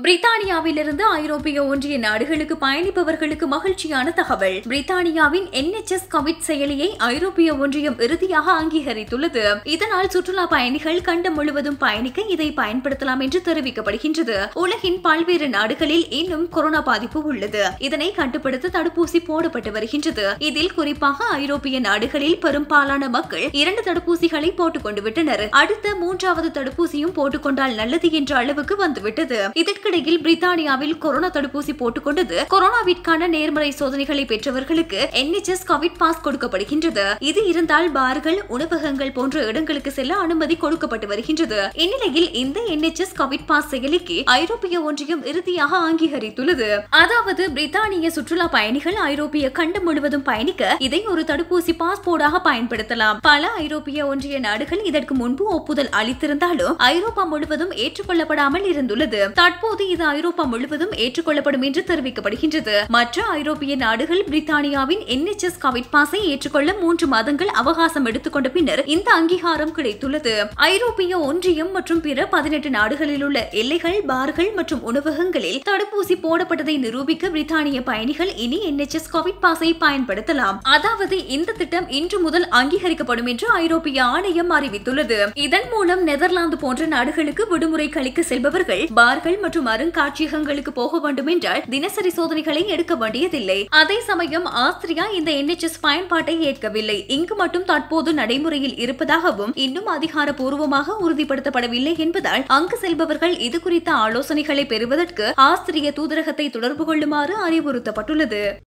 பிரித்தானியாவிலிருந்து ஐரோப்பிய ஒன்றிய நாடுகளுக்கு பயணிப்பவர்களுக்கு மகிழ்ச்சியான தகவல் பிரித்தானியாவின் NHS கோவிட் செயலியை ஐரோப்பிய ஒன்றியம் இறுதியாக அங்கீகரித்துள்ளது இதனால் சுற்றுலா பயணிகள் கண்டம் முழுவதும் பயணிக்க இதை பயன்படுத்தலாம் என்று தெரிவிக்கப்படுகின்றது உலகின் பல்வேறு நாடுகளில் இன்னும் கொரோனா பாதிப்பு உள்ளது இதனை கட்டுப்படுத்த தடுப்பூசி போடப்பட்டு வருகின்றது இதில் குறிப்பாக ஐரோப்பிய நாடுகளில் பெரும்பாலான மக்கள் இரண்டு தடுப்பூசிகளை போட்டுக் கொண்டு விட்டனர் அடுத்த மூன்றாவது தடுப்பூசியும் போட்டுக்கொண்டால் நல்லது என்ற அளவுக்கு வந்துவிட்டது இதற்கிடையில் பிரித்தானியாவில் கொரோனா தடுப்பூசி போட்டுக் கொண்டது கொரோனாவிற்கான நேர்மறை சோதனைகளை பெற்றவர்களுக்கு NHS கோவிட் பாஸ் கொடுக்கப்படுகின்றது இது இருந்தால் பார்கள் உணவகங்கள் போன்ற இடங்களுக்கு செல்ல அனுமதி கொடுக்கப்பட்டு வருகின்றது இந்நிலையில் இந்த NHS கோவிட் பாஸ் செயலிக்கு ஐரோப்பிய ஒன்றியம் இறுதியாக அங்கீகரித்துள்ளது அதாவது பிரித்தானிய சுற்றுலா பயணிகள் ஐரோப்பிய கண்டம் முழுவதும் பயணிக்க இதை ஒரு தடுப்பூசி பாஸ்போர்டாக பயன்படுத்தலாம் பல ஐரோப்பிய ஒன்றிய நாடுகள் இதற்கு முன்பு ஒப்புதல் அளித்திருந்தாலும் ஐரோப்பா முழுவதும் ஏற்றுக்கொள்ளப்படாமல் இருந்துள்ளது தற்போது இது ஐரோப்பா முழுவதும் ஏற்றுக்கொள்ளப்படும் என்று தெரிவிக்கப்படுகின்றது மற்ற ஐரோப்பிய நாடுகள் பிரித்தானியாவின் NHS கோவிட் பாஸை ஏற்றுக்கொள்ள மூன்று மாதங்கள் அவகாசம் எடுத்துக்கொண்ட பின்னர் இந்த அங்கீகாரம் கிடைத்துள்ளது ஐரோப்பிய ஒன்றியம் மற்றும் பிற பதினெட்டு நாடுகளில் உள்ள எல்லைகள் பார்கள் மற்றும் உணவகங்களில் தடுப்பூசி போடப்பட்டதை நிரூபிக்க பிரித்தானிய பயணிகள் இனி NHS கோவிட் பாஸை பயன்படுத்தலாம் அதாவது இந்த திட்டம் இன்று முதல் அங்கீகரிக்கப்படும் என்று ஐரோப்பிய ஆணையம் அறிவித்துள்ளது இதன் மூலம் நெதர்லாந்து போன்ற நாடுகளுக்கு விடுமுறை கழிக்க செல்பவர்கள் பார்கள் மற்றும் அருங்காட்சியகங்களுக்கு போக வேண்டும் என்றால் தினசரி சோதனைகளை எடுக்க வேண்டியதில்லை அதே சமயம் ஆஸ்திரியா இந்த NHS பயன்பாட்டை ஏற்கவில்லை இங்கு மட்டும் தற்போது நடைமுறையில் இருப்பதாகவும் இன்னும் அதிகாரப்பூர்வமாக உறுதிப்படுத்தப்படவில்லை என்பதால் அங்கு செல்பவர்கள் இது குறித்த ஆலோசனைகளை பெறுவதற்கு ஆஸ்திரிய தூதரகத்தை தொடர்பு கொள்ளுமாறு அறிவுறுத்தப்பட்டுள்ளது